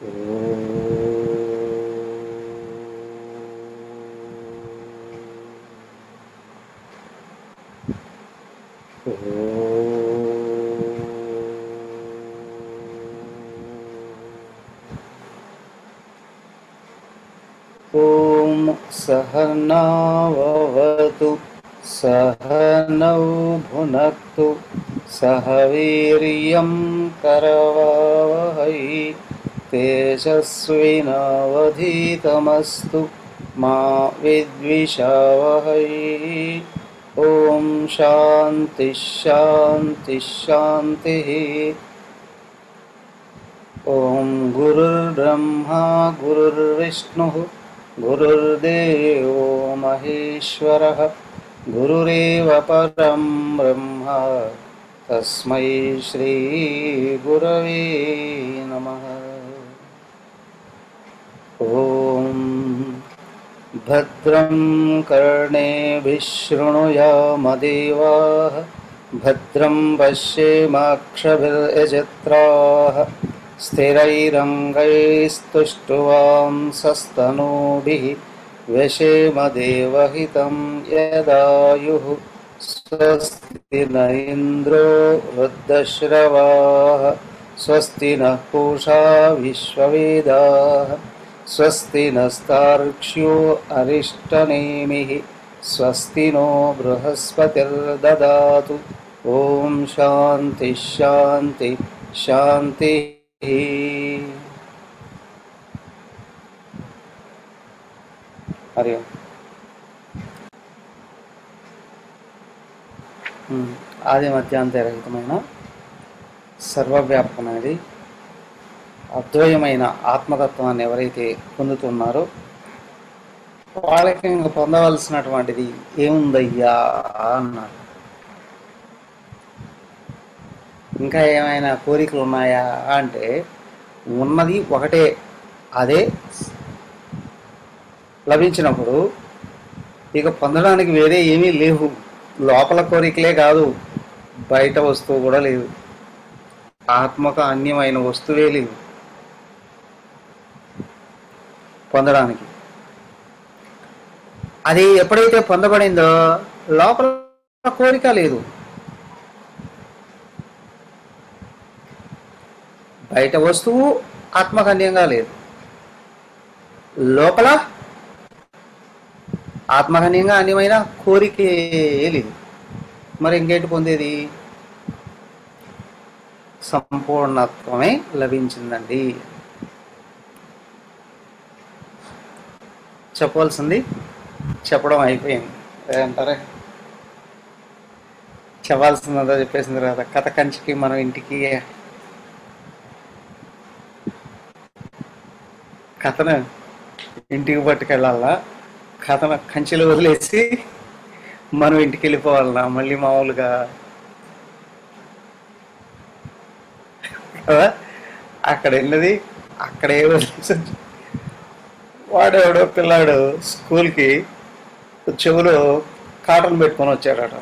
ॐ सहनाववतु सहनौ भुनक्तु सह वीर्यं करवावहै तेजस्विनावधीतमस्तु मा विद्विषावहै ॐ शान्तिः शान्तिः शान्तिः ॐ गुरुर्ब्रह्मा गुरुर्विष्णुः गुरुर्देवो महेश्वरः गुरुरेव परं ब्रह्म तस्मै श्रीगुरवे नमः ॐ भद्रं कर्णेभिः शृणुयामदेवाः भद्रं पश्येमाक्षभिर्यजत्राः स्थिरैरङ्गैस्तुष्टुवांसस्तनूभिः व्यशेमदेवहितं यदायुः स्वस्ति न इन्द्रो वृद्धश्रवाः स्वस्ति नः पूषा विश्ववेदाः स्वस्ति नस्तार्क्ष्यो अरिष्टनेमिः स्वस्ति नो बृहस्पतिर्ददातु ॐ शान्तिः शान्ति शान्तिः హరి ఓం. ఉమ్, ఆది మధ్యాంతరహితమైన సర్వవ్యాపకమైనది అద్వయమైన ఆత్మతత్వాన్ని ఎవరైతే పొందుతున్నారో వాళ్ళకి ఇంక పొందవలసినటువంటిది ఏముందయ్యా అన్నారు ఇంకా ఏమైనా కోరికలు ఉన్నాయా అంటే ఉన్నది ఒకటే అదే లభించినప్పుడు ఇక పొందడానికి వేరే ఏమీ లేవు లోపల కోరికలే కాదు బయట వస్తువు కూడా లేదు ఆత్మక అన్యమైన వస్తువే లేవు పొందడానికి అది ఎప్పుడైతే పొందబడిందో లోపల కోరిక లేదు బయట వస్తువు ఆత్మకన్యంగా లేదు లోపల ఆత్మకన్యంగా అన్యమైన కోరికే లేదు మరి ఇంకేంటి పొందేది సంపూర్ణత్వమే లభించిందండి చెప్పవలసింది చెప్పడం అయిపోయింది అంటారా చెప్పాల్సిందంతా చెప్పేసిన తర్వాత కథ కంచికి మనం ఇంటికి కథను ఇంటికి పట్టుకెళ్ళాలా కథను కంచెలు వదిలేసి మనం ఇంటికి వెళ్ళిపోవాలన్నా మళ్ళీ మామూలుగా కదా అక్కడ వెళ్ళినది అక్కడే వదిలేసి వచ్చి- వాడెవడో పిల్లాడు స్కూల్కి చెవులో కాటన్ పెట్టుకొని వచ్చాడట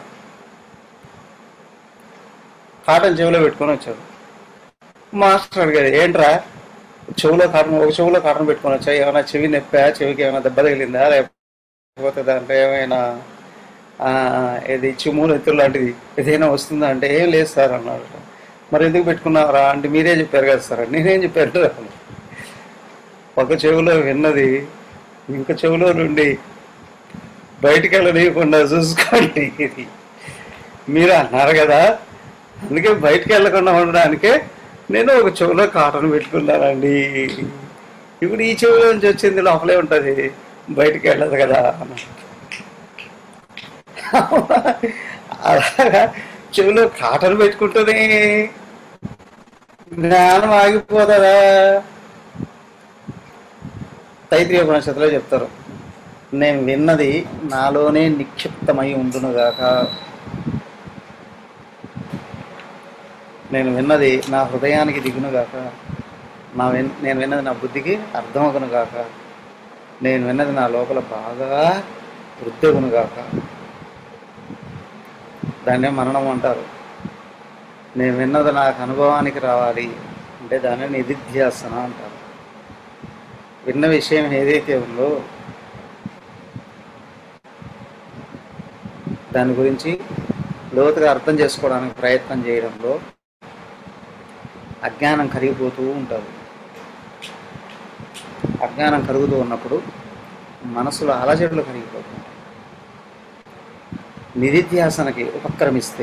కాటన్ చెవిలో పెట్టుకొని వచ్చాడు మాస్టర్ అడిగాడు ఏంట్రా చెవులో కాటన్ ఒక చెవులో కాటన్ పెట్టుకొని వచ్చా ఏమైనా చెవి నొప్పా చెవికి ఏమైనా దెబ్బ తగిలిందా లేకపోతే దాంట్లో ఏమైనా ఆ, ఇది చిమ్ము ఎత్తులు లాంటిది ఏదైనా వస్తుందా అంటే ఏం లేదు సార్ అన్నాడు మరి ఎందుకు పెట్టుకున్నారా అంటే మీరే చెప్పారు కదా సార్ నేనేం చెప్పారు అన్నాడు. ఒక చెవిలో విన్నది ఇంకో చెవిలో నుండి బయటికి వెళ్ళనీయకుండా చూసుకోండి ఇది మీరు అన్నారు కదా అందుకే బయటికి వెళ్ళకుండా ఉండడానికే నేను ఒక చెవిలో కాటన్ పెట్టుకున్నానండి ఇప్పుడు ఈ చెవిలో నుంచి వచ్చింది లోపలే ఉంటుంది బయటికి వెళ్ళదు కదా అన్నాడు. అలాగా చెవిలో కాటన్ పెట్టుకుంటేనే జ్ఞానం ఆగిపోతుందా తైత్రీయ ఉపనిషత్తులో చెప్తారు నేను విన్నది నాలోనే నిక్షిప్తమై ఉండునుగాక నేను విన్నది నా హృదయానికి దిగునుగాక నా విన్ నేను విన్నది నా బుద్ధికి అర్థమగునుగాక నేను విన్నది నా లోపల బాగా వృద్ధగునుగాక దాన్నే మరణం అంటారు నేను విన్నది నాకు అనుభవానికి రావాలి అంటే దాన్ని నిధిధ్యాసన అంటారు విన్న విషయం ఏదైతే ఉందో దాని గురించి లోతుగా అర్థం చేసుకోవడానికి ప్రయత్నం చేయడంలో అజ్ఞానం కరిగిపోతూ ఉంటుంది అజ్ఞానం కరుగుతూ ఉన్నప్పుడు మనసులో అలజడులు కరిగిపోతుంది నిధిధ్యాసనకి ఉపక్రమిస్తే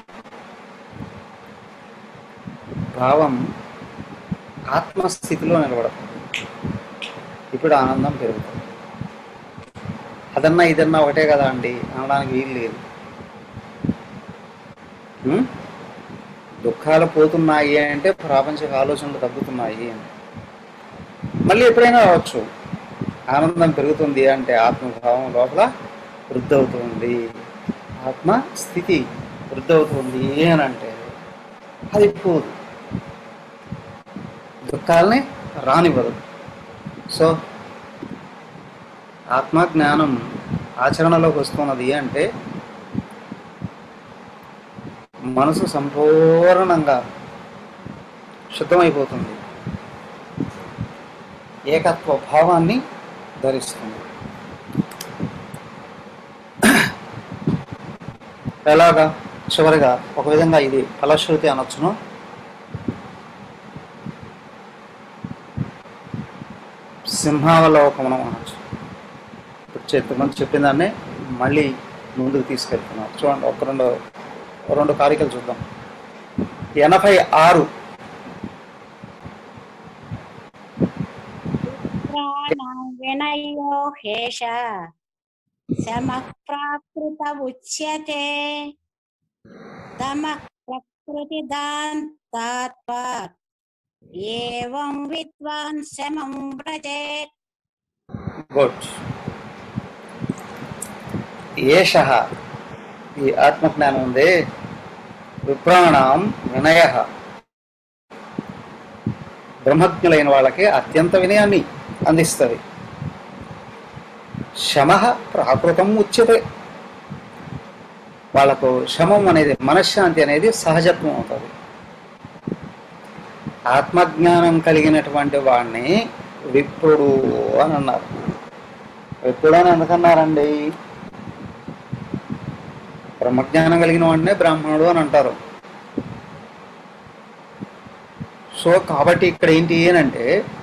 భావం ఆత్మస్థితిలో నిలబడుతుంది ఇప్పుడు ఆనందం పెరుగుతుంది అదన్నా ఇదన్నా ఒకటే కదా అండి అనడానికి వీలు లేదు ఉం? దుఃఖాలు పోతున్నాయి అంటే ప్రాపంచిక ఆలోచనలు తగ్గుతున్నాయి అని మళ్ళీ ఎప్పుడైనా రావచ్చు ఆనందం పెరుగుతుంది అంటే ఆత్మభావం లోపల వృద్ధి అవుతుంది ఆత్మ స్థితి వృద్ధి అవుతుంది అని అంటే అది పోదు దుఃఖాలని రానివ్వదు సో ఆత్మజ్ఞానం ఆచరణలోకి వస్తున్నది అంటే మనసు సంపూర్ణంగా శుద్ధమైపోతుంది ఏకత్వ భావాన్ని ధరిస్తుంది ఎలాగా చివరిగా ఒక విధంగా ఇది ఫలశ్రుతి అనొచ్చును సింహావలోకమనం అనొచ్చు ఇప్పుడు చెప్పి చెప్పిన దాన్ని మళ్ళీ ముందుకు తీసుకెళ్తున్నాం చూడండి ఒక రెండు ఒక రెండు కారికలు చూద్దాం ఎనభై ఆరు వినయో హేష శమ ప్రాకృత ఉచ్యతే తమ ప్రకృతి దాంతాత్వాత్ ఏవం విద్వాన్ శమం వ్రజేత్ గుడ్ ఏష ఈ ఆత్మజ్ఞానం ఉంది విప్రాణం వినయ బ్రహ్మజ్ఞులైన వాళ్ళకి అత్యంత వినయాన్ని అందిస్తుంది శమ ప్రాకృతం ఉచ్యతే వాళ్ళకు శమం అనేది మనశ్శాంతి అనేది సహజత్వం అవుతుంది ఆత్మజ్ఞానం కలిగినటువంటి వాడిని విప్రుడు అని అన్నారు విప్రుడు అని ఎందుకన్నారండి బ్రహ్మజ్ఞానం కలిగిన వాడినే బ్రాహ్మణుడు అని అంటారు సో కాబట్టి ఇక్కడ ఏంటి అంటే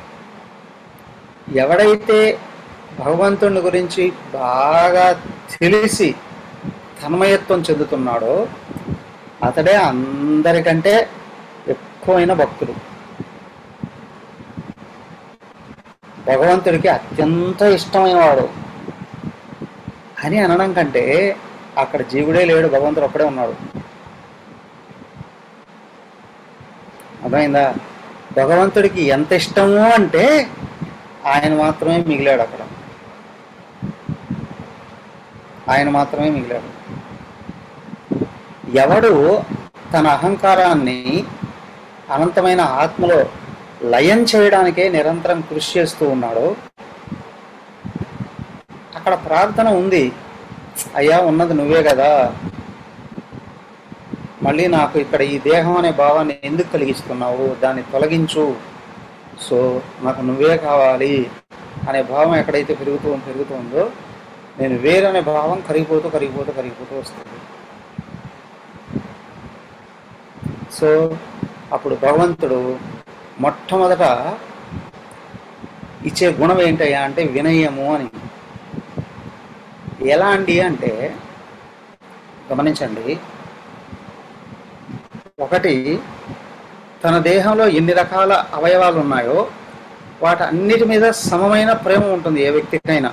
ఎవడైతే భగవంతుని గురించి బాగా తెలిసి తన్మయత్వం చెందుతున్నాడో అతడే అందరికంటే ఎక్కువైన భక్తుడు భగవంతుడికి అత్యంత ఇష్టమైన వాడు అని అనడం కంటే అక్కడ జీవుడే లేడు భగవంతుడు ఒక్కడే ఉన్నాడు అర్థమైందా భగవంతుడికి ఎంత ఇష్టము అంటే ఆయన మాత్రమే మిగిలాడు అక్కడ ఆయన మాత్రమే మిగిలాడు ఎవడు తన అహంకారాన్ని అనంతమైన ఆత్మలో లయం చేయడానికే నిరంతరం కృషి చేస్తూ ఉన్నాడో అక్కడ ప్రార్థన ఉంది అయ్యా ఉన్నది నువ్వే కదా మళ్ళీ నాకు ఇక్కడ ఈ దేహం అనే భావాన్ని ఎందుకు కలిగిస్తున్నావు దాన్ని తొలగించు సో నాకు నువ్వే కావాలి అనే భావం ఎక్కడైతే పెరుగుతూ పెరుగుతుందో నేను వేరనే భావం కరిగిపోతూ కరిగిపోతూ కరిగిపోతూ వస్తుంది సో అప్పుడు భగవంతుడు మొట్టమొదట ఇచ్చే గుణం ఏంటయ్యా అంటే వినయము అని ఎలాంటి అంటే గమనించండి ఒకటి తన దేహంలో ఎన్ని రకాల అవయవాలు ఉన్నాయో వాటి అన్నిటి మీద సమమైన ప్రేమ ఉంటుంది ఏ వ్యక్తికైనా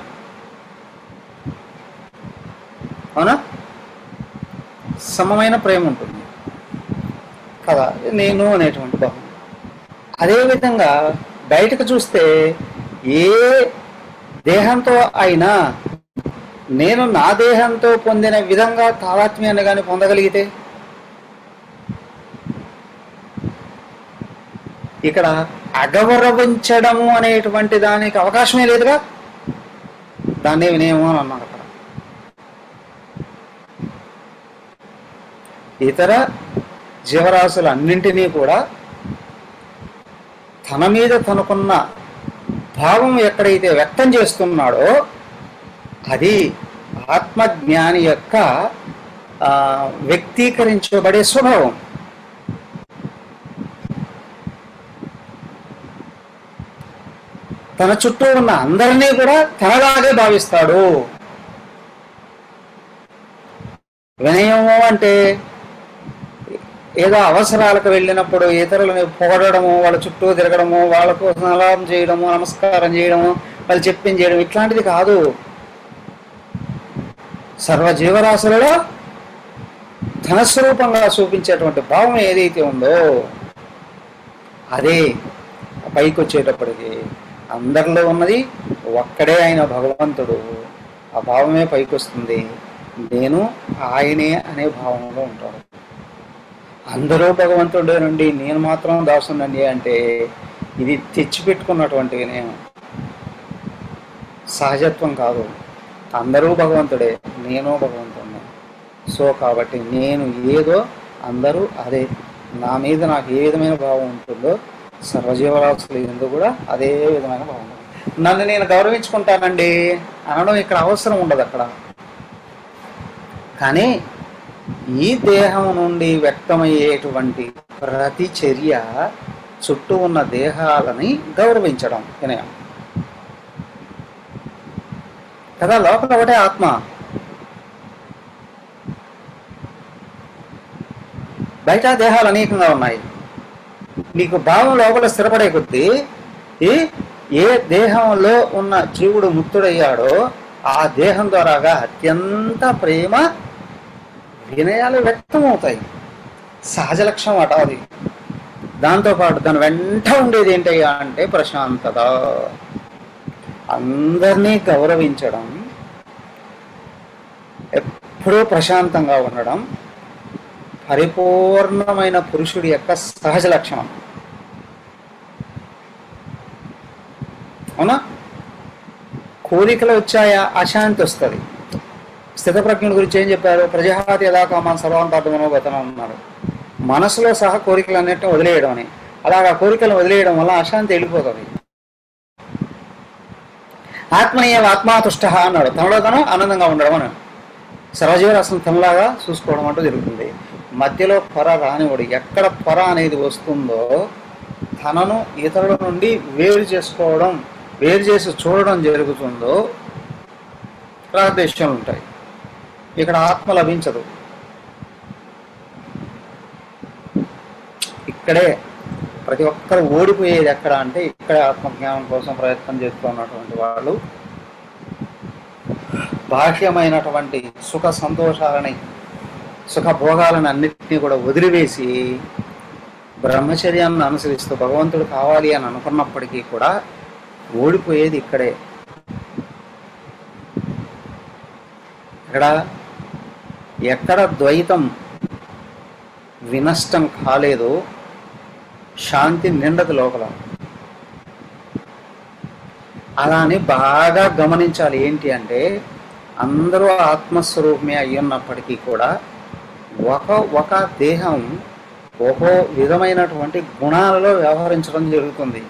అవునా సమమైన ప్రేమ ఉంటుంది కదా నేను అనేటువంటి భావం అదేవిధంగా బయటకు చూస్తే ఏ దేహంతో అయినా నేను నా దేహంతో పొందిన విధంగా తాదాత్మ్యాన్ని కానీ పొందగలిగితే ఇక్కడ అగవరవించడము అనేటువంటి దానికి అవకాశమే లేదుగా దాన్నే వినయము అని అన్నాడు అక్కడ ఇతర జీవరాశులన్నింటినీ కూడా తన మీద తనకున్న భావం ఎక్కడైతే వ్యక్తం చేస్తున్నాడో అది ఆత్మజ్ఞాని యొక్క ఆ, వ్యక్తీకరించబడే స్వభావం తన చుట్టూ ఉన్న అందరినీ కూడా తనలాగే భావిస్తాడు వినయము అంటే ఏదో అవసరాలకు వెళ్ళినప్పుడు ఇతరులని పొగడము వాళ్ళ చుట్టూ తిరగడము వాళ్ళకు సలాం చేయడము నమస్కారం చేయడము వాళ్ళు చెప్పింది చేయడం ఇట్లాంటిది కాదు సర్వ జీవరాశులలో తన స్వరూపంగా చూపించేటువంటి భావం ఏదైతే ఉందో అదే పైకి వచ్చేటప్పటికి అందరిలో ఉన్నది ఒక్కడే ఆయన భగవంతుడు ఆ భావమే పైకి వస్తుంది నేను ఆయనే అనే భావంలో ఉంటాడు అందరూ భగవంతుడే నుండి నేను మాత్రం దాసునండి అంటే ఇది తెచ్చిపెట్టుకున్నటువంటి వినయం సహజత్వం కాదు అందరూ భగవంతుడే నేను భగవంతుడిని సో కాబట్టి నేను ఏదో అందరూ అదే నా మీద నాకు ఏ విధమైన భావం ఉంటుందో సర్వజీవరాశులు ఎందు కూడా అదే విధమైన భావం ఉంటుంది. నన్ను నేను గౌరవించుకుంటానండి అనడం ఇక్కడ అవసరం ఉండదు అక్కడ కానీ ఈ దేహం నుండి వ్యక్తమయ్యేటువంటి ప్రతి చర్య చుట్టూ ఉన్న దేహాలని గౌరవించడం వినయం కదా లోపల ఒకటే ఆత్మ బయట దేహాలు అనేకంగా ఉన్నాయి నీకు భావం లోపల స్థిరపడే కొద్దీ ఈ ఏ దేహంలో ఉన్న జీవుడు ముక్తుడయ్యాడో ఆ దేహం ద్వారాగా అత్యంత ప్రేమ వినయాలు వ్యక్తమవుతాయి సహజ లక్షణం అట అది దాంతోపాటు దాని వెంట ఉండేది ఏంటయ్యా అంటే ప్రశాంతత అందరినీ గౌరవించడం ఎప్పుడూ ప్రశాంతంగా ఉండడం పరిపూర్ణమైన పురుషుడి యొక్క సహజ లక్షణం అవునా కోరికలు వచ్చాయా అశాంతి వస్తుంది స్థితప్రజ్ఞుడి గురించి ఏం చెప్పారు ప్రజాహాతి యథా కామాన్ సర్వాంతార్థమనోగతనం అన్నారు మనసులో సహా కోరికలు అన్నిటిని వదిలేయడం అని అలాగా కోరికలను వదిలేయడం వల్ల అశాంతి వెళ్ళిపోతుంది ఆత్మనీయ ఆత్మాతుష్ట అన్నాడు తనలో తను ఆనందంగా ఉండడం అని సర్వజీవరాశం తనలాగా చూసుకోవడం అంటూ జరుగుతుంది మధ్యలో పొర రానివాడు ఎక్కడ పొర అనేది వస్తుందో తనను ఇతరుల నుండి వేరు చేసుకోవడం వేరు చేసి చూడడం జరుగుతుందో రాగద్వేషాలు ఉంటాయి ఇక్కడ ఆత్మ లభించదు ఇక్కడే ప్రతి ఒక్కరు ఓడిపోయేది ఎక్కడ అంటే ఇక్కడే ఆత్మజ్ఞానం కోసం ప్రయత్నం చేస్తున్నటువంటి వాళ్ళు బాహ్యమైనటువంటి సుఖ సంతోషాలని సుఖ భోగాలను అన్నిటినీ కూడా వదిలివేసి బ్రహ్మచర్యాన్ని అనుసరిస్తూ భగవంతుడు కావాలి అని అనుకున్నప్పటికీ కూడా ఓడిపోయేది ఇక్కడే ఇక్కడ ఎక్కడ ద్వైతం వినష్టం కాలేదో శాంతి నిండదు లోపల అలా అని బాగా గమనించాలి ఏంటి అంటే అందరూ ఆత్మస్వరూపమే అయ్యున్నప్పటికీ కూడా ఒక ఒక దేహం ఒక్కో విధమైనటువంటి గుణాలలో వ్యవహరించడం జరుగుతుంది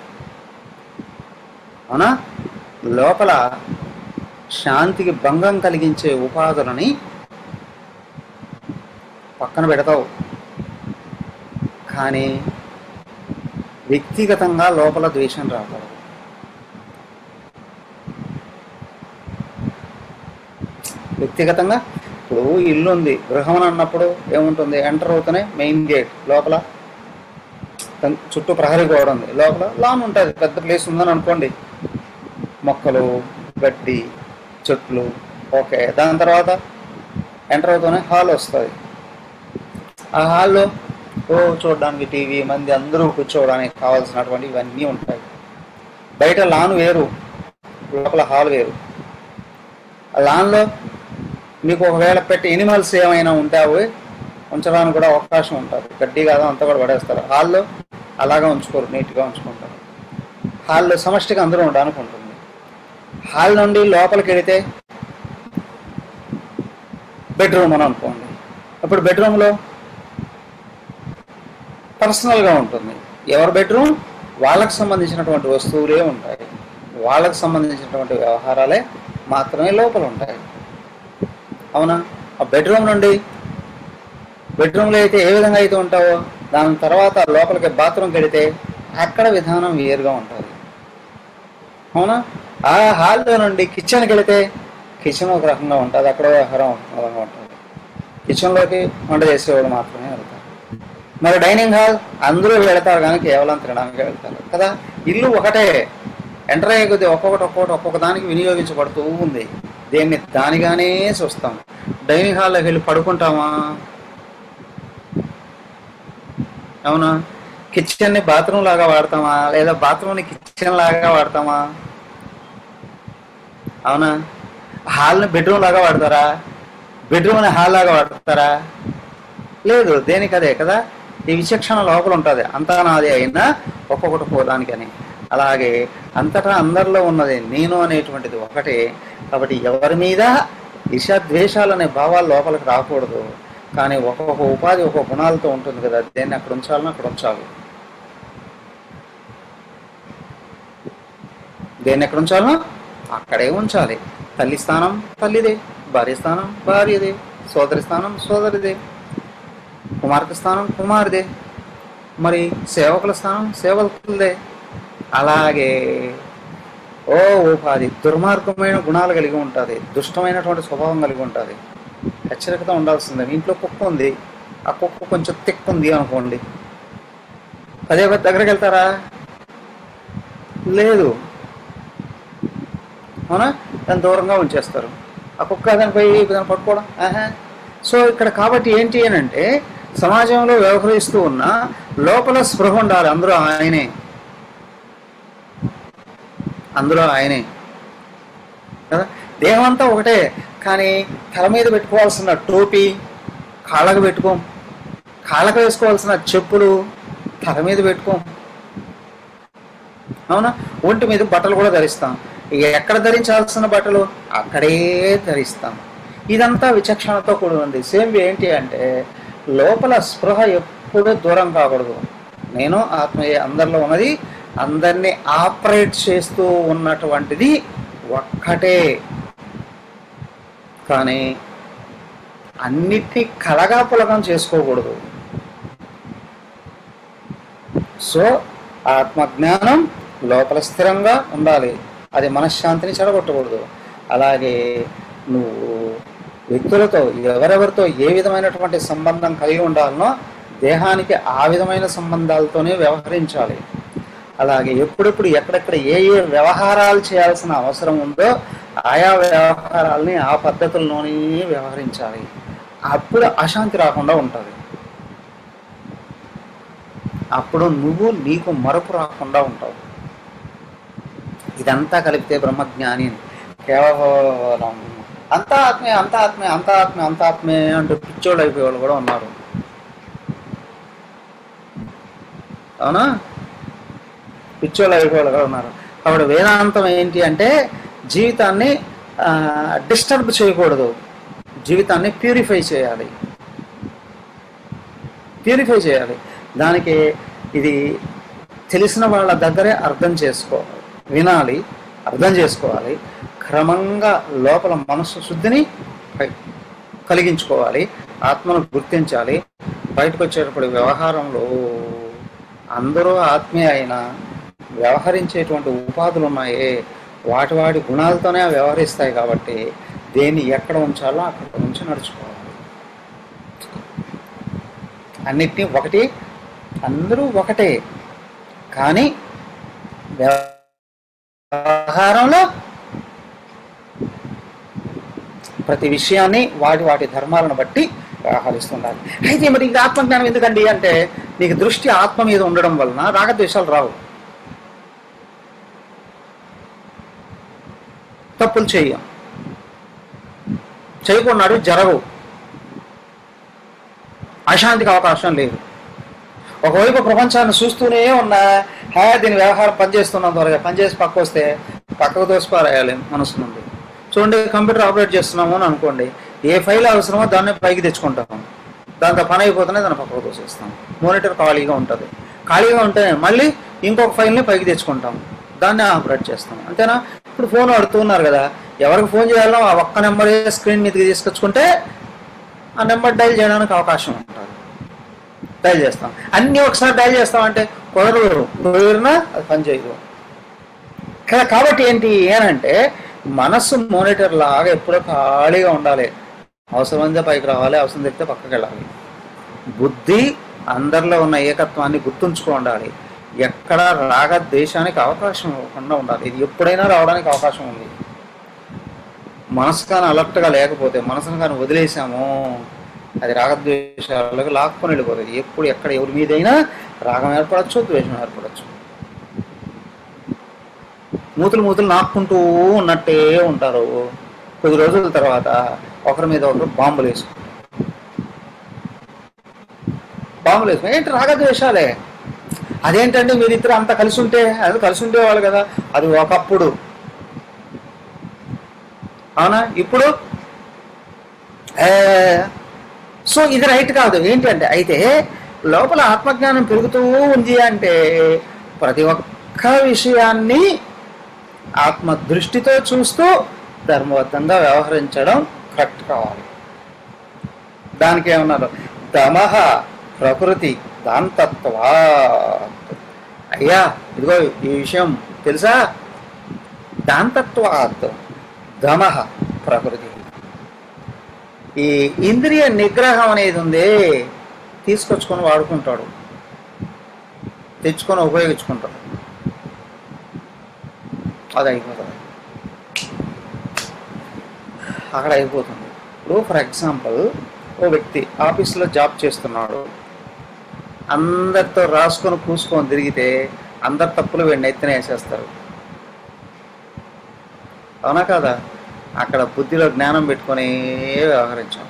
అవునా లోపల శాంతికి భంగం కలిగించే ఉపాధులని పక్కన పెడతావు కానీ వ్యక్తిగతంగా లోపల ద్వేషం రాకూడదు వ్యక్తిగతంగా ఇప్పుడు ఇల్లు ఉంది గృహం అని అన్నప్పుడు ఏముంటుంది ఎంటర్ అవుతూనే మెయిన్ గేట్ లోపల దాని చుట్టూ ప్రహరీ గోడ ఉంది లోపల లాన్ ఉంటుంది పెద్ద ప్లేస్ ఉందని అనుకోండి మొక్కలు గడ్డి చెట్లు ఓకే దాని తర్వాత ఎంటర్ అవుతూనే హాల్ వస్తుంది ఆ హాల్లో ఓ చూడడానికి టీవీ మంది అందరూ కూర్చోవడానికి కావాల్సినటువంటి ఇవన్నీ ఉంటాయి బయట లాన్ వేరు లోపల హాల్ వేరు ఆ లాన్లో మీకు ఒకవేళ పెట్టి ఎనిమల్స్ ఏమైనా ఉంటే అవి ఉంచడానికి కూడా అవకాశం ఉంటుంది గడ్డి కాదు అంతా కూడా పడేస్తారు హాల్లో అలాగా ఉంచుకోరు నీట్గా ఉంచుకుంటారు హాల్లో సమష్టిగా అందరూ ఉండడానికి ఉంటుంది హాల్ నుండి లోపలికి వెళితే బెడ్రూమ్ అని అనుకోండి ఇప్పుడు బెడ్రూమ్లో పర్సనల్గా ఉంటుంది ఎవరి బెడ్రూమ్ వాళ్ళకి సంబంధించినటువంటి వస్తువులే ఉంటాయి వాళ్ళకు సంబంధించినటువంటి వ్యవహారాలే మాత్రమే లోపల ఉంటాయి అవునా ఆ బెడ్రూమ్ నుండి బెడ్రూమ్లో అయితే ఏ విధంగా అయితే ఉంటావో దాని తర్వాత లోపలికి బాత్రూమ్కి వెళితే అక్కడ విధానం వేరుగా ఉంటుంది అవునా ఆ హాల్లో నుండి కిచెన్కి వెళితే కిచెన్ ఒక రకంగా ఉంటుంది అక్కడ వ్యవహారం ఒక రకంగా ఉంటుంది కిచెన్లోకి వంట చేసేవాడు మాత్రమే వెళ్తారు మరి డైనింగ్ హాల్ అందరూ వెళ్తారు కానీ కేవలం తినడానికి వెళ్తారు కదా ఇల్లు ఒకటే ఎంటర్ అయ్యే కొద్దీ ఒక్కొక్కటి ఒక్కొక్కటి ఒక్కొక్క దానికి వినియోగించబడుతూ ఉంది దేన్ని దానిగానే చూస్తాం డైనింగ్ హాల్లోకి వెళ్ళి పడుకుంటామా అవునా కిచెన్ని బాత్రూమ్ లాగా వాడతామా లేదా బాత్రూమ్ని కిచెన్ లాగా వాడతామా అవునా హాల్ని బెడ్రూమ్ లాగా వాడతారా బెడ్రూమ్ని హాల్ లాగా వాడతారా లేదు దేనికి అదే కదా ఈ విచక్షణ లోపల ఉంటుంది అంతా నాది అయినా ఒక్కొక్కటి పోదానికని అలాగే అంతటా అందరిలో ఉన్నది నేను అనేటువంటిది ఒకటే కాబట్టి ఎవరి మీద ఇషద్వేషాలు అనే భావాలు లోపలికి రాకూడదు కానీ ఒక్కొక్క ఉపాధి ఒక్కొక్క గుణాలతో ఉంటుంది కదా దేన్ని అక్కడ ఉంచాలని అక్కడ ఉంచాలి దేన్ని ఎక్కడ ఉంచాలో అక్కడే ఉంచాలి తల్లి స్థానం తల్లిదే భార్య స్థానం భార్యదే సోదరి స్థానం సోదరిదే కుమార్తె స్థానం కుమారుదే మరి సేవకుల స్థానం సేవకులదే అలాగే ఓ ఉపాధి దుర్మార్గమైన గుణాలు కలిగి ఉంటుంది దుష్టమైనటువంటి స్వభావం కలిగి ఉంటుంది హెచ్చరికతో ఉండాల్సిందే మీ ఇంట్లో కుక్క ఉంది ఆ కుక్క కొంచెం తిక్కు ఉంది అనుకోండి అదే దగ్గరికి వెళ్తారా లేదు అవునా దాన్ని దూరంగా ఉంచేస్తారు ఆ కుక్క దాని పోయి దాన్ని పట్టుకోవడం ఆహా సో ఇక్కడ కాబట్టి ఏంటి అని అంటే సమాజంలో వ్యవహరిస్తూ ఉన్న లోపల స్పృహ ఉండాలి అందులో ఆయనే అందులో ఆయనే కదా దేహం అంతా ఒకటే కానీ తల మీద పెట్టుకోవాల్సిన టోపీ కాళ్ళకు పెట్టుకోం కాళ్ళకు వేసుకోవాల్సిన చెప్పులు తల మీద పెట్టుకోం అవునా ఒంటి మీద బట్టలు కూడా ధరిస్తాం ఇక ఎక్కడ ధరించాల్సిన బట్టలు అక్కడే ధరిస్తాం ఇదంతా విచక్షణతో కూడి ఉంది సేమ్ ఏంటి అంటే లోపల స్పృహ ఎప్పుడూ దూరం కాకూడదు నేను ఆత్మీయ అందరిలో ఉన్నది అందరినీ ఆపరేట్ చేస్తూ ఉన్నటువంటిది ఒక్కటే కానీ అన్నిటినీ కలగా పులగం చేసుకోకూడదు సో ఆత్మజ్ఞానం లోపల స్థిరంగా ఉండాలి అది మనశ్శాంతిని చెడగొట్టకూడదు అలాగే నువ్వు వ్యక్తులతో ఎవరెవరితో ఏ విధమైనటువంటి సంబంధం కలిగి ఉండాలనో దేహానికి ఆ విధమైన సంబంధాలతోనే వ్యవహరించాలి అలాగే ఎప్పుడెప్పుడు ఎక్కడెక్కడ ఏ ఏ వ్యవహారాలు చేయాల్సిన అవసరం ఉందో ఆయా వ్యవహారాలని ఆ పద్ధతుల్లోనే వ్యవహరించాలి అప్పుడు అశాంతి రాకుండా ఉంటుంది అప్పుడు నువ్వు నీకు మరపు రాకుండా ఉంటావు ఇదంతా కలిపితే బ్రహ్మజ్ఞాని అని. కేవలం అంతా ఆత్మే అంతా ఆత్మే అంతా ఆత్మే అంతా ఆత్మే అంటూ పిచ్చోళ్ళు అయిపోయేవాళ్ళు కూడా ఉన్నారు అవునా పిచ్చోళ్ళు అయిపోయేవాళ్ళు కూడా ఉన్నారు కాబట్టి వేదాంతం ఏంటి అంటే జీవితాన్ని డిస్టర్బ్ చేయకూడదు జీవితాన్ని ప్యూరిఫై చేయాలి ప్యూరిఫై చేయాలి దానికి ఇది తెలిసిన వాళ్ళ దగ్గరే అర్థం చేసుకోవాలి వినాలి అర్థం చేసుకోవాలి క్రమంగా లోపల మనస్సు శుద్ధిని పై- కలిగించుకోవాలి ఆత్మను గుర్తించాలి బయటకు వచ్చేటప్పుడు వ్యవహారంలో అందరూ ఆత్మీయ అయినా వ్యవహరించేటువంటి ఉపాధులు ఉన్నాయే వాటి వాటి గుణాలతోనే అవి వ్యవహరిస్తాయి కాబట్టి దేన్ని ఎక్కడ ఉంచాలో అక్కడ ఉంచి నడుచుకోవాలి అన్నిటినీ ఒకటి అందరూ ఒకటే కానీ వ్యవహారంలో ప్రతి విషయాన్ని వాటి వాటి ధర్మాలను బట్టి వ్యవహరిస్తుండాలి అయితే మరి ఇంకా ఆత్మజ్ఞానం ఎందుకండి అంటే నీకు దృష్టి ఆత్మ మీద ఉండడం వలన రాగద్వేషాలు రావు తప్పులు చెయ్యం చేయకున్నాడు జరగవు అశాంతికి అవకాశం లేదు ఒకవైపు ప్రపంచాన్ని చూస్తూనే ఉన్నా హే దీని వ్యవహారం పనిచేస్తున్నాం త్వరగా పనిచేసి పక్క వస్తే పక్కకు దోసిపారేయాలి మనసు నుండి చూడండి కంప్యూటర్ ఆపరేట్ చేస్తున్నాము అని అనుకోండి ఏ ఫైల్ అవసరమో దాన్ని పైకి తెచ్చుకుంటాం దాంతో పని అయిపోతేనే దాన్ని పక్కకు తోసేస్తాం మానిటర్ ఖాళీగా ఉంటుంది ఖాళీగా ఉంటే మళ్ళీ ఇంకొక ఫైల్ని పైకి తెచ్చుకుంటాం దాన్ని ఆపరేట్ చేస్తాం అంతేనా ఇప్పుడు ఫోన్ వాడుతున్నారు కదా ఎవరికి ఫోన్ చేయాలో ఆ ఒక్క నెంబర్ స్క్రీన్ మీదకి తీసుకొచ్చుకుంటే ఆ నెంబర్ డైల్ చేయడానికి అవకాశం ఉంటుంది డైల్ చేస్తాం అన్నీ ఒకసారి డైల్ చేస్తామంటే కుదరదు కుదిరినా అది పని చేయదు కా- కాబట్టి ఏంటి ఏనంటే మనస్సు మోనిటర్ లాగా ఎప్పుడూ ఖాళీగా ఉండాలి అవసరం అంతే పైకి రావాలి అవసరం తెస్తే పక్కకి వెళ్ళాలి బుద్ధి అందరిలో ఉన్న ఏకత్వాన్ని గుర్తుంచుకో ఉండాలి ఎక్కడ రాగ దేశానికి అవకాశం ఇవ్వకుండా ఉండాలి ఇది ఎప్పుడైనా రావడానికి అవకాశం ఉంది మనసు కానీ అలర్ట్గా లేకపోతే మనసును కానీ వదిలేసాము అది రాగద్వేషాలకు లాక్కొని వెళ్ళిపోతుంది ఎప్పుడు ఎక్కడ ఎవరి మీదైనా రాగం ఏర్పడచ్చు ద్వేషం ఏర్పడచ్చు మూతులు మూతులు నాక్కుంటూ ఉన్నట్టే ఉంటారు కొద్ది రోజుల తర్వాత ఒకరి మీద ఒకరు బాంబులు వేసుకుంటారు బాంబులు వేసుకుని ఏంటి రాగద్వేషాలే అదేంటంటే మీరిద్దరు అంత కలిసి ఉంటే అది కలిసి ఉండేవాళ్ళు కదా అది ఒకప్పుడు అవునా ఇప్పుడు ఏ, సో ఇది రైట్ కాదు ఏంటంటే అయితే లోపల ఆత్మజ్ఞానం పెరుగుతూ ఉంది అంటే ప్రతి ఒక్క విషయాన్ని ఆత్మ దృష్టితో చూస్తూ ధర్మబద్ధంగా వ్యవహరించడం కరెక్ట్ కావాలి దానికి ఏమన్నారు దమహ ప్రకృతి దాంతత్వా అయ్యా ఇదిగో ఈ విషయం తెలుసా దాంతత్వాత్ దమహ ప్రకృతి ఈ ఇంద్రియ నిగ్రహం అనేది ఉంది తీసుకొచ్చుకొని వాడుకుంటాడు తెచ్చుకొని ఉపయోగించుకుంటాడు అది అయిపోతుంది అక్కడ అయిపోతుంది ఇప్పుడు ఫర్ ఎగ్జాంపుల్ ఓ వ్యక్తి ఆఫీస్లో జాబ్ చేస్తున్నాడు అందరితో రాసుకొని కూసుకొని తిరిగితే అందరి తప్పులు వీడిని ఎత్తున వేసేస్తారు అవునా కాదా అక్కడ బుద్ధిలో జ్ఞానం పెట్టుకొని వ్యవహరించాం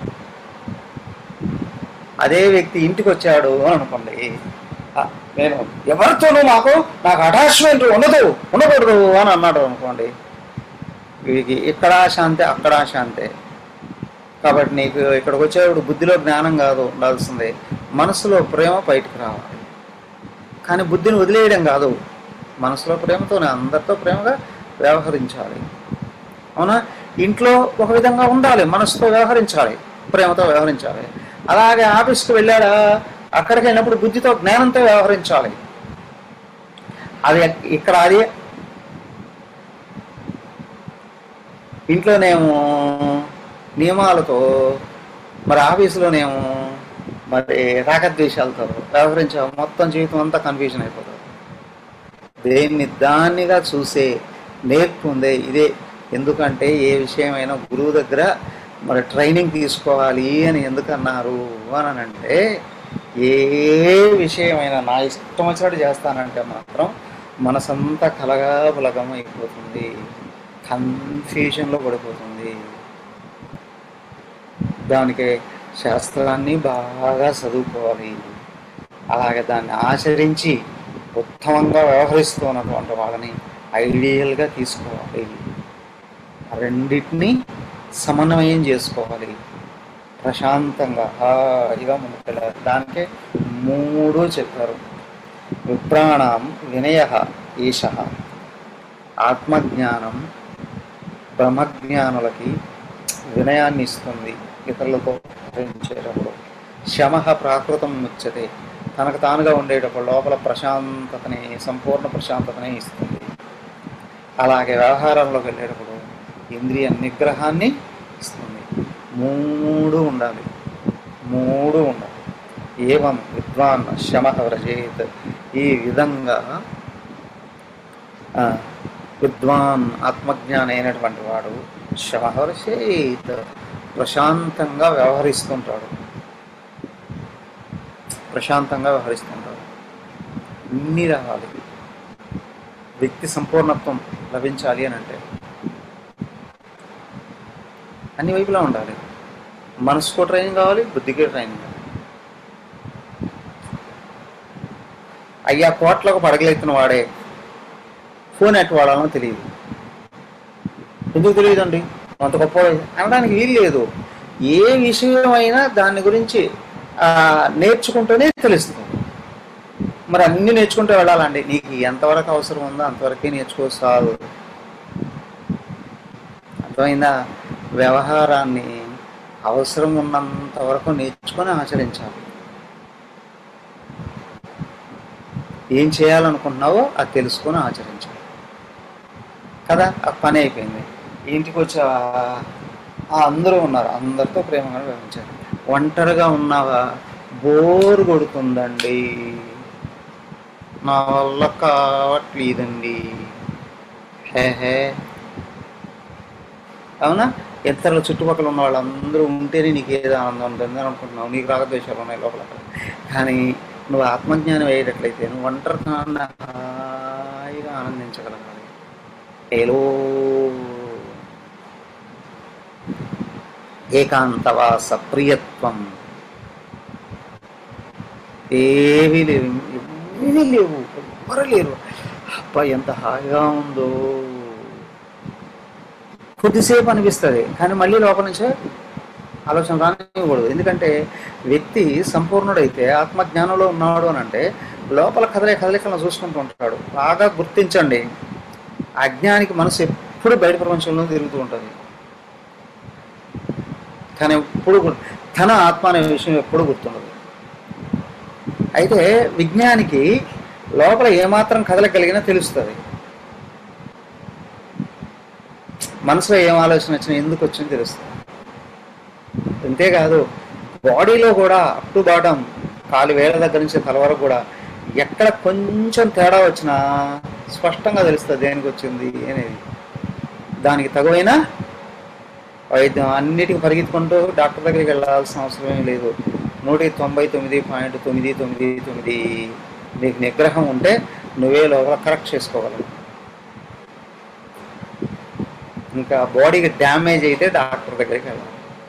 అదే వ్యక్తి ఇంటికి వచ్చాడు అని అనుకోండి ఆ, నేను ఎవరితోనూ మాకు నాకు అటాచ్మెంట్ ఉండదు ఉండకూడదు అని అన్నాడు అనుకోండి వీడికి ఇక్కడ శాంతే అక్కడ శాంతే కాబట్టి నీకు ఇక్కడికి వచ్చేవాడు బుద్ధిలో జ్ఞానం కాదు ఉండాల్సిందే మనసులో ప్రేమ బయటకు రావాలి కానీ బుద్ధిని వదిలేయడం కాదు మనసులో ప్రేమతోనే అందరితో ప్రేమగా వ్యవహరించాలి అవునా ఇంట్లో ఒక విధంగా ఉండాలి మనసుతో వ్యవహరించాలి ప్రేమతో వ్యవహరించాలి అలాగే ఆఫీస్కి వెళ్ళాడా అక్కడికి వెళ్ళినప్పుడు బుద్ధితో జ్ఞానంతో వ్యవహరించాలి అది ఇక్కడ అది ఇంట్లోనేమో నియమాలతో మరి ఆఫీసులోనేమో మరి రాగద్వేషాలతో వ్యవహరించా మొత్తం జీవితం అంతా కన్ఫ్యూజన్ అయిపోతుంది దేన్ని దాన్నిగా చూసే నేర్పు ఉంది ఇదే ఎందుకంటే ఏ విషయమైనా గురువు దగ్గర మరి ట్రైనింగ్ తీసుకోవాలి అని ఎందుకన్నారు అని అంటే ఏ విషయమైనా నా ఇష్టం వచ్చినట్టు చేస్తానంటే మాత్రం మనసంతా కలగా బలగం అయిపోతుంది కన్ఫ్యూజన్లో పడిపోతుంది దానికి శాస్త్రాన్ని బాగా చదువుకోవాలి అలాగే దాన్ని ఆచరించి ఉత్తమంగా వ్యవహరిస్తూ ఉన్నటువంటి వాళ్ళని ఐడియల్గా తీసుకోవాలి ఆ రెండింటిని సమన్వయం చేసుకోవాలి ప్రశాంతంగా హాయిగా ముందుకెళ్ళాలి దానికే మూడు చెప్పారు విప్రాణం వినయ ఈశ ఆత్మజ్ఞానం బ్రహ్మజ్ఞానులకి వినయాన్ని ఇస్తుంది ఇతరులతో వ్యవహరించేటప్పుడు శమ ప్రాకృతం ముచ్చతే తనకు తానుగా ఉండేటప్పుడు లోపల ప్రశాంతతని సంపూర్ణ ప్రశాంతతని ఇస్తుంది అలాగే వ్యవహారంలోకి వెళ్ళేటప్పుడు ఇంద్రియ నిగ్రహాన్ని ఇస్తుంది మూడు ఉండాలి మూడు ఉండాలి ఏవం విద్వాన్ శమ వ్రజేత్ ఈ విధంగా ఆ, విద్వాన్ ఆత్మజ్ఞాని అయినటువంటి వాడు శమ వ్రజేత్ ప్రశాంతంగా వ్యవహరిస్తుంటాడు ప్రశాంతంగా వ్యవహరిస్తుంటాడు ఇన్ని రావాలి వ్యక్తి సంపూర్ణత్వం లభించాలి అని అంటే అన్ని వైపులా ఉండాలి మనసుకు ట్రైనింగ్ కావాలి బుద్ధికి ట్రైనింగ్ కావాలి అయ్యా కోట్లకు పడగలెత్తిన వాడే ఫోన్ ఎట్టు వాడాలో తెలియదు ఎందుకు తెలియదండి అంత గొప్ప అనడానికి వీలు లేదు ఏ విషయమైనా దాని గురించి ఆ, నేర్చుకుంటూనే తెలుస్తుంది మరి అన్నీ నేర్చుకుంటూ వెళ్ళాలండి నీకు ఎంతవరకు అవసరం ఉందో అంతవరకే నేర్చుకో చాలు అర్థమైందా వ్యవహారాన్ని అవసరం ఉన్నంత వరకు నేర్చుకొని ఆచరించాలి ఏం చేయాలనుకుంటున్నావో అది తెలుసుకొని ఆచరించాలి కదా ఆ పని అయిపోయింది ఇంటికి వచ్చావా ఆ, అందరూ ఉన్నారు అందరితో ప్రేమగా వ్యవహరించాలి ఒంటరిగా ఉన్నావా బోర్ కొడుతుందండి నా వల్ల కావట్లేదండి హే హే అవునా ఇతరుల చుట్టుపక్కల ఉన్న వాళ్ళందరూ ఉంటేనే నీకు ఏదో ఆనందం ఉంటుంది అని అనుకుంటున్నావు నీకు రాగద్వేషాలు ఉన్నాయి లోపల కానీ నువ్వు ఆత్మజ్ఞానం అయ్యేటట్లయితే నువ్వు ఒంటరిగా హాయిగా ఆనందించగలగాలి ఏలో ఏకాంతవాస ప్రియత్వం ఏమీ లేవు ఏమీ లేవు ఎవ్వరు లేరు అబ్బా ఎంత హాయిగా ఉందో కొద్దిసేపు అనిపిస్తుంది కానీ మళ్ళీ లోపల నుంచే ఆలోచన రానివ్వకూడదు ఎందుకంటే వ్యక్తి సంపూర్ణుడైతే ఆత్మజ్ఞానంలో ఉన్నాడు అని అంటే లోపల కదలే కదలికలను చూసుకుంటూ ఉంటాడు బాగా గుర్తించండి అజ్ఞానికి మనసు ఎప్పుడు బయట ప్రపంచంలో తిరుగుతూ ఉంటుంది కానీ ఎప్పుడు గు- తన ఆత్మ అనే విషయం ఎప్పుడు గుర్తుండదు అయితే విజ్ఞానికి లోపల ఏమాత్రం కదలిక కలిగినా తెలుస్తుంది మనసులో ఏం ఆలోచన వచ్చినా ఎందుకు వచ్చిందో తెలుస్తుంది అంతేకాదు బాడీలో కూడా అప్ టు బాటం కాలు వేల దగ్గర నుంచి తల వరకు కూడా ఎక్కడ కొంచెం తేడా వచ్చినా స్పష్టంగా తెలుస్తుంది దేనికి వచ్చింది అనేది దానికి తగువైన వైద్యం అన్నిటికి పరిగెత్తుకుంటూ డాక్టర్ దగ్గరికి వెళ్ళాల్సిన అవసరం ఏమీ లేదు నూటికి తొంభై తొమ్మిది పాయింట్ తొమ్మిది తొమ్మిది తొమ్మిది నీకు నిగ్రహం ఉంటే నువ్వే లోపల కరెక్ట్ చేసుకోగలవు ఇంకా బాడీకి డ్యామేజ్ అయితే డాక్టర్ దగ్గరికి వెళ్ళాలి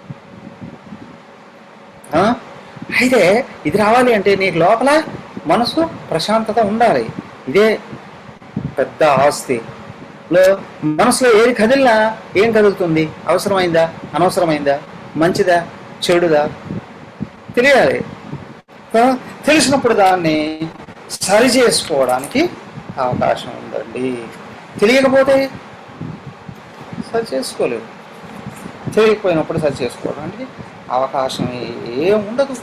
ఆ? అయితే ఇది రావాలి అంటే నీకు లోపల మనసు ప్రశాంతత ఉండాలి ఇదే పెద్ద ఆస్తి లో మనసులో ఏది కదిలినా ఏం కదులుతుంది అవసరమైందా అనవసరమైందా మంచిదా చెడుదా తెలియాలి ఆ? తెలిసినప్పుడు దాన్ని సరి చేసుకోవడానికి అవకాశం ఉందండి తెలియకపోతే సరి చేసుకోలేదు తెలియకపోయినప్పుడు సరి చేసుకోవడానికి అవకాశం ఏం ఉండదు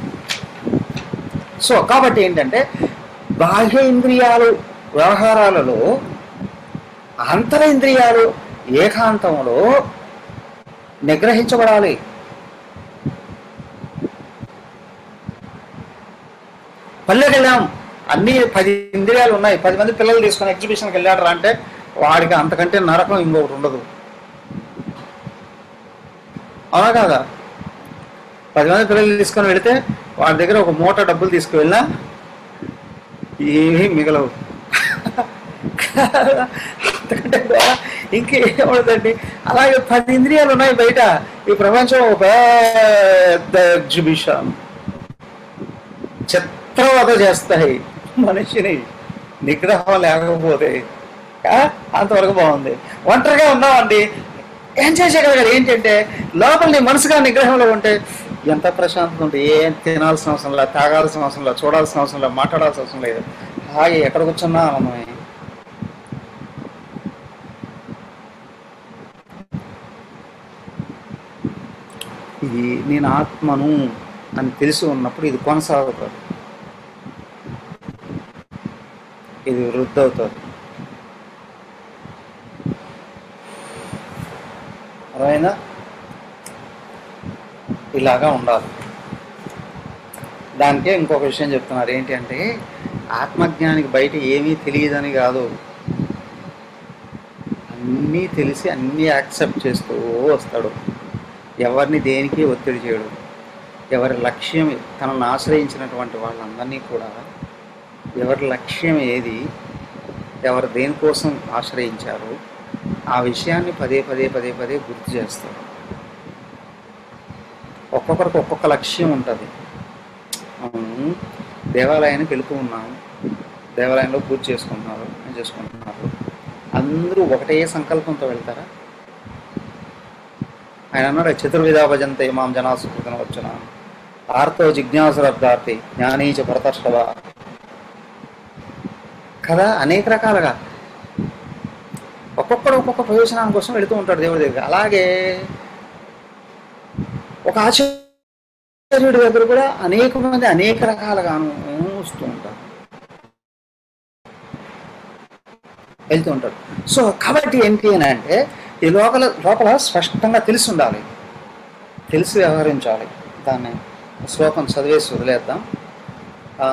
సో కాబట్టి ఏంటంటే బాహ్య ఇంద్రియాలు వ్యవహారాలలో అంతర ఇంద్రియాలు ఏకాంతంలో నిగ్రహించబడాలి పల్లెకి వెళ్ళాం అన్ని పది ఇంద్రియాలు ఉన్నాయి పది మంది పిల్లలు తీసుకొని ఎగ్జిబిషన్కి వెళ్ళాడరా అంటే వాడికి అంతకంటే నరకం ఇంకొకటి ఉండదు అవునా కాదా పది మంది పిల్లలు తీసుకొని వెళితే వాడి దగ్గర ఒక మూట డబ్బులు తీసుకువెళ్ళినా ఏమీ మిగలవు అంతకంటే కూడా ఇంకేముండదండి అలాగే పది ఇంద్రియాలు ఉన్నాయి బయట ఈ ప్రపంచం ఒక పెద్ద ఎగ్జిబిషన్ చిత్రవద చేస్తాయి మనిషిని నిగ్రహం లేకపోతే ఆ, అంతవరకు బాగుంది ఒంటరిగా ఉన్నామండి ఏం చేసేయగలగాలి ఏంటంటే లోపల నీ మనసుగా నిగ్రహంలో ఉంటే ఎంత ప్రశాంతంగా ఉంటుంది ఏం తినాల్సిన అవసరం లేదు తాగాల్సిన అవసరం లేదు చూడాల్సిన అవసరం లేదు మాట్లాడాల్సిన అవసరం లేదు హాయి ఎక్కడ కూర్చున్నా ఆనందమే ఇది నేను ఆత్మను అని తెలిసి ఉన్నప్పుడు ఇది కొనసాగుతుంది ఇది వృద్ధి అవుతుంది అర్థమైందా ఇలాగా ఉండాలి దానికే ఇంకొక విషయం చెప్తున్నారు ఏంటి అంటే ఆత్మజ్ఞానికి బయట ఏమీ తెలియదని కాదు అన్నీ తెలిసి అన్నీ యాక్సెప్ట్ చేస్తూ వస్తాడు ఎవరిని దేనికి ఒత్తిడి చేయడు ఎవరి లక్ష్యం తనను ఆశ్రయించినటువంటి వాళ్ళందరినీ కూడా ఎవరి లక్ష్యం ఏది ఎవరు దేనికోసం ఆశ్రయించారు ఆ విషయాన్ని పదే పదే పదే పదే గుర్తు చేస్తారు ఒక్కొక్కరికి ఒక్కొక్క లక్ష్యం ఉంటుంది మనం దేవాలయానికి వెళుతూ ఉన్నాం దేవాలయంలో పూజ చేసుకుంటున్నారు అని చేసుకుంటున్నారు అందరూ ఒకటే సంకల్పంతో వెళ్తారా ఆయన అన్నాడు చతుర్విధా భజంతే మాం జనాసుకృతం వచ్చిన ఆర్తో జిజ్ఞాసురర్థార్థి జ్ఞానీచ భరతర్షవ కదా అనేక రకాలుగా ఒక్కొక్కడు ఒక్కొక్క ప్రయోజనం కోసం వెళుతూ ఉంటాడు దేవుడి దగ్గర అలాగే ఒక ఆచార్యుడి దగ్గర కూడా అనేక మంది అనేక రకాలుగాను వస్తూ ఉంటారు వెళ్తూ ఉంటాడు సో కాబట్టి ఏంటి అని అంటే ఈ లోపల లోపల స్పష్టంగా తెలిసి ఉండాలి తెలిసి వ్యవహరించాలి దాన్ని శ్లోకం చదివేసి వదిలేద్దాం ఆ,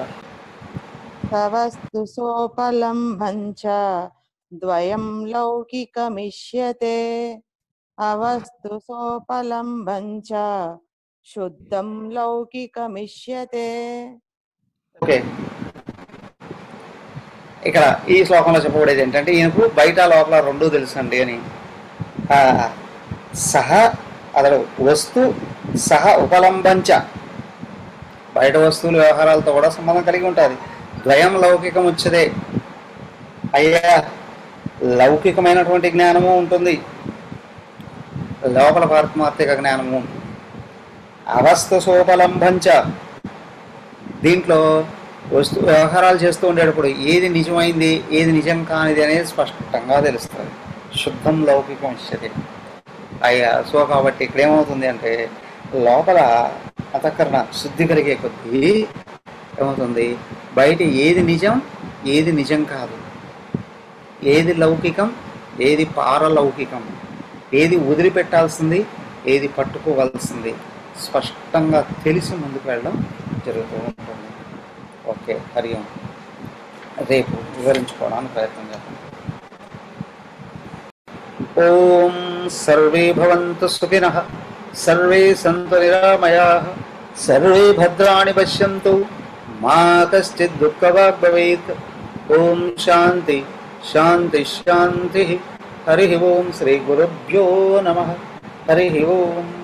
తవస్తు సోపలంబం చ ద్వయం లౌకికమిష్యతే అవస్తు సోపలంబం చ శుద్ధం లౌకికమిష్యతే ఓకే ఇక్కడ ఈ శ్లోకంలో చెప్పబడేది ఏంటంటే ఈయనకు బయట లోపల రెండూ తెలుసండి అని ఆ, సహ అతడు వస్తు సహ ఉపలంబంచ బయట వస్తువులు వ్యవహారాలతో కూడా సంబంధం కలిగి ఉంటుంది ద్వయం లౌకికం వచ్చేదే అయ్యా లౌకికమైనటువంటి జ్ఞానము ఉంటుంది లోపల పారమార్థిక జ్ఞానము అవస్థ సోపలంబంచ దీంట్లో వస్తు వ్యవహారాలు చేస్తూ ఉండేటప్పుడు ఏది నిజమైంది ఏది నిజం కానిది అనేది స్పష్టంగా తెలుస్తుంది శుద్ధం లౌకికం ఇచ్చది అయ్యా సో కాబట్టి ఇక్కడ ఏమవుతుంది అంటే లోపల అంతఃకరణ శుద్ధి కలిగే కొద్దీ ఏమవుతుంది బయట ఏది నిజం ఏది నిజం కాదు ఏది లౌకికం ఏది పారలౌకికం ఏది వదిలిపెట్టాల్సింది ఏది పట్టుకోవాల్సింది స్పష్టంగా తెలిసి ముందుకు వెళ్ళడం జరుగుతూ ఉంటుంది ఓకే హరి ఓం రేపు వివరించుకోవడానికి ప్రయత్నం చేద్దాం ఓం సర్వే భవంతు సుఖినః సర్వే సంతు నిరామయాః సర్వే భద్రాణి పశ్యంతు మా కశ్చిత్ దుఃఖవాగ్ భవేత్ ఓం శాంతి శాంతి శాంతి హరి ఓం శ్రీ గురుభ్యో నమ హరి ఓం